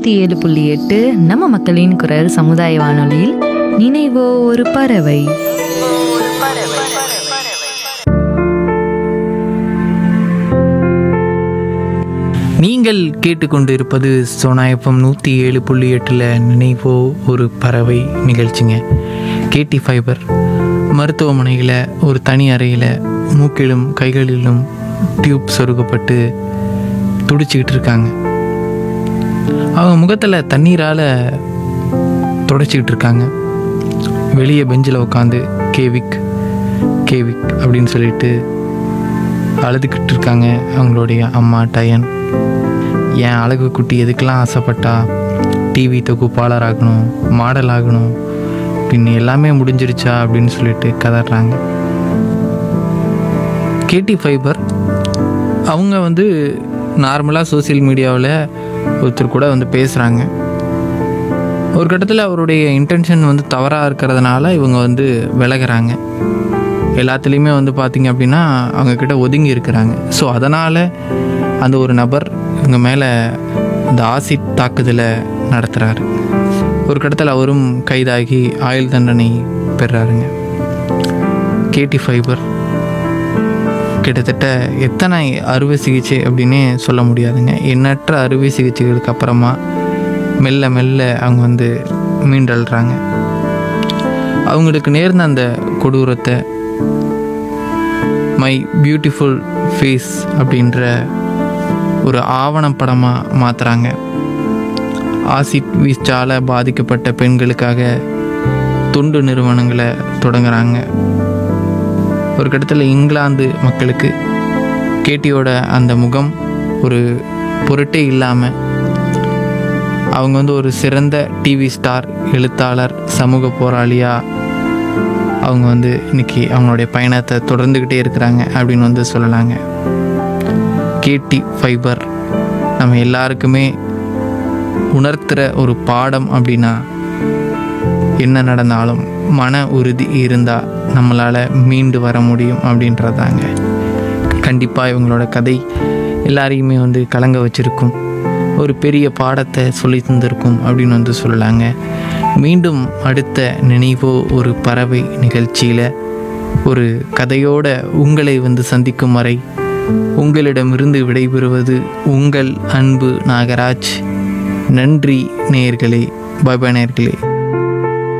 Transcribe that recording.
நூற்றி ஏழு புள்ளி எட்டு நம்ம மக்களின் குரல் சமுதாய வானொலியில் நினைவோ ஒரு பறவை நீங்கள் கேட்டுக்கொண்டு இருப்பது சோனாயப்பம் நூற்றி ஏழு புள்ளி எட்டில் நினைவோ ஒரு பறவை நிகழ்ச்சிங்க கேடி ஃபைபர் மருத்துவமனையில் ஒரு தனி அறையில் மூக்கிலும் கைகளிலும் டியூப் சொருகப்பட்டு துடிச்சிக்கிட்டு இருக்காங்க அவங்க முகத்தில் தண்ணீரால் தொடச்சிக்கிட்டு இருக்காங்க வெளியே பெஞ்சில் உட்காந்து கேவிக் கேவிக் அப்படின்னு சொல்லிட்டு அழுதுகிட்டு இருக்காங்க அவங்களுடைய அம்மா டயன் என் அழகு குட்டி எதுக்கெல்லாம் ஆசைப்பட்டா டிவி தொகுப்பாளர் ஆகணும் மாடல் ஆகணும் பின் எல்லாமே முடிஞ்சிருச்சா அப்படின்னு சொல்லிட்டு கதறாங்க கேடி ஃபைபர் அவங்க வந்து நார்மலாக சோஷியல் மீடியாவில் ஒருத்தர் கூட வந்து பேசுகிறாங்க ஒரு கட்டத்தில் அவருடைய இன்டென்ஷன் வந்து தவறாக இருக்கிறதுனால இவங்க வந்து விலகுறாங்க எல்லாத்துலேயுமே வந்து பார்த்திங்க அப்படின்னா அவங்கக்கிட்ட ஒதுங்கி இருக்கிறாங்க ஸோ அதனால் அந்த ஒரு நபர் இவங்க மேலே இந்த ஆசிட் தாக்குதலை நடத்துகிறாரு ஒரு கட்டத்தில் அவரும் கைதாகி ஆயுள் தண்டனை பெறாருங்க கேடி ஃபைபர் கிட்டத்தட்ட எத்தனை அறுவை சிகிச்சை அப்படின்னே சொல்ல முடியாதுங்க எண்ணற்ற அறுவை சிகிச்சைகளுக்கு அப்புறமா மெல்ல மெல்ல அவங்க வந்து மீண்டல்றாங்க அவங்களுக்கு நேர்ந்த அந்த கொடூரத்தை மை பியூட்டிஃபுல் ஃபேஸ் அப்படின்ற ஒரு ஆவணப்படமாக மாற்றுறாங்க ஆசிட் வீச்சால் பாதிக்கப்பட்ட பெண்களுக்காக தொண்டு நிறுவனங்களை தொடங்குறாங்க ஒரு கட்டத்தில் இங்கிலாந்து மக்களுக்கு கேட்டியோட அந்த முகம் ஒரு பொருட்டே இல்லாமல் அவங்க வந்து ஒரு சிறந்த டிவி ஸ்டார் எழுத்தாளர் சமூக போராளியாக அவங்க வந்து இன்னைக்கு அவங்களுடைய பயணத்தை தொடர்ந்துக்கிட்டே இருக்கிறாங்க அப்படின்னு வந்து சொல்லலாங்க கேடி ஃபைபர் நம்ம எல்லாருக்குமே உணர்த்துகிற ஒரு பாடம் அப்படின்னா என்ன நடந்தாலும் மன உறுதி இருந்தால் நம்மளால் மீண்டு வர முடியும் அப்படின்றதாங்க கண்டிப்பாக இவங்களோட கதை எல்லாரையுமே வந்து கலங்க வச்சிருக்கும் ஒரு பெரிய பாடத்தை சொல்லி தந்திருக்கும் அப்படின்னு வந்து சொல்லலாங்க மீண்டும் அடுத்த நினைவோ ஒரு பறவை நிகழ்ச்சியில் ஒரு கதையோட உங்களை வந்து சந்திக்கும் வரை உங்களிடமிருந்து விடைபெறுவது உங்கள் அன்பு நாகராஜ் நன்றி நேயர்களே பாய் பாய் நேயர்களே